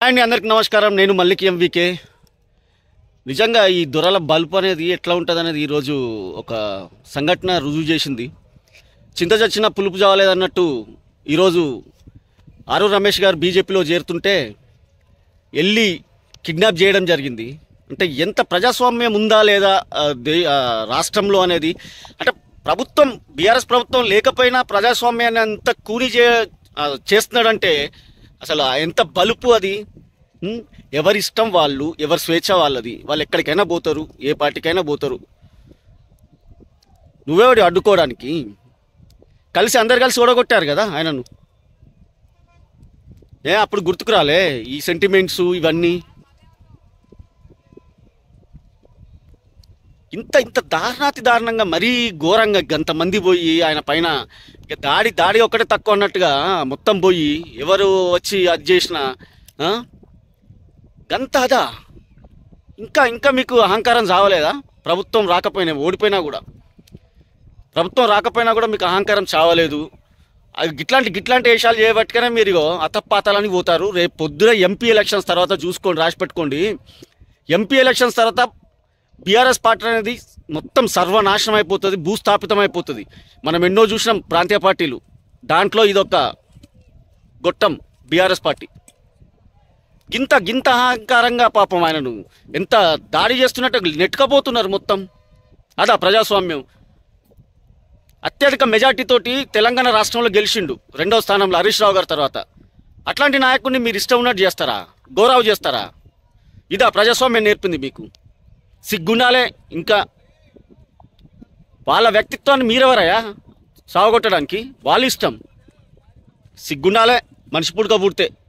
అండి అందరికి నమస్కారం నేను మల్లికి ఎంవికే నిజంగా ఈ దొరల బల్బు అనేది ఎట్లా ఉంటుంది అనేది ఈరోజు ఒక సంఘటన రుజువు చేసింది చింత చచ్చిన పులుపు చావలేదన్నట్టు ఈరోజు ఆరు రమేష్ గారు బీజేపీలో చేరుతుంటే వెళ్ళి కిడ్నాప్ చేయడం జరిగింది అంటే ఎంత ప్రజాస్వామ్యం ఉందా లేదా ఆ, దే ఆ, రాష్ట్రంలో అనేది అంటే ప్రభుత్వం బీఆర్ఎస్ ప్రభుత్వం లేకపోయినా ప్రజాస్వామ్యాన్ని అంత కూని చే ఆ, చేస్తున్నాడంటే అసలు ఆ ఎంత బలుపు అది ఉం? ఎవరి ఇష్టం వాళ్ళు ఎవరి స్వేచ్ఛ వాళ్ళది వాళ్ళు ఎక్కడికైనా పోతారు ఏ పార్టీకైనా పోతారు నువ్వెవడి అడ్డుకోవడానికి కలిసి అందరు కలిసి ఓడగొట్టారు కదా ఆయనను ఏ అప్పుడు గుర్తుకు రాలే ఈ సెంటిమెంట్స్ ఇవన్నీ ఇంత ఇంత దారుణాతి దారుణంగా మరీ ఘోరంగా గంతమంది పోయి ఆయన పైన ఇక దాడి దాడి ఒకటే తక్కువ అన్నట్టుగా మొత్తం పోయి ఎవరు వచ్చి అది చేసిన గంత అదా ఇంకా ఇంకా మీకు అహంకారం చావలేదా ప్రభుత్వం రాకపోయినా ఓడిపోయినా కూడా ప్రభుత్వం రాకపోయినా కూడా మీకు అహంకారం చావలేదు అది గిట్లాంటి గిట్లాంటి వేషాలు చేయబట్టుకనే మీరు ఇగో అతపాతాలని పోతారు రేపు పొద్దున ఎంపీ ఎలక్షన్స్ తర్వాత చూసుకోండి రాసి పెట్టుకోండి ఎంపీ ఎలక్షన్స్ తర్వాత బీఆర్ఎస్ పార్టీ అనేది మొత్తం సర్వనాశనం అయిపోతుంది భూస్థాపితం అయిపోతుంది మనం ఎన్నో చూసినాం ప్రాంతీయ పార్టీలు దాంట్లో ఇదొక గొట్టం బీఆర్ఎస్ పార్టీ గింత గింత అహంకారంగా పాపం ఆయనను ఎంత దాడి చేస్తున్నట్టు నెట్టుకపోతున్నారు మొత్తం అదా ప్రజాస్వామ్యం అత్యధిక మెజార్టీ తోటి తెలంగాణ రాష్ట్రంలో గెలిచిండు రెండవ స్థానంలో హరీష్ రావు గారి తర్వాత అట్లాంటి నాయకుడిని మీరు ఇష్టం ఉన్నట్టు చేస్తారా గౌరవ చేస్తారా ఇదా ప్రజాస్వామ్యం నేర్పింది మీకు సిగ్గుండాలే ఇంకా వాళ్ళ వ్యక్తిత్వాన్ని మీరెవరయ్యా సావగొట్టడానికి వాళ్ళ ఇష్టం సిగ్గుండాలే మనిషి పుట్టుక పుడితే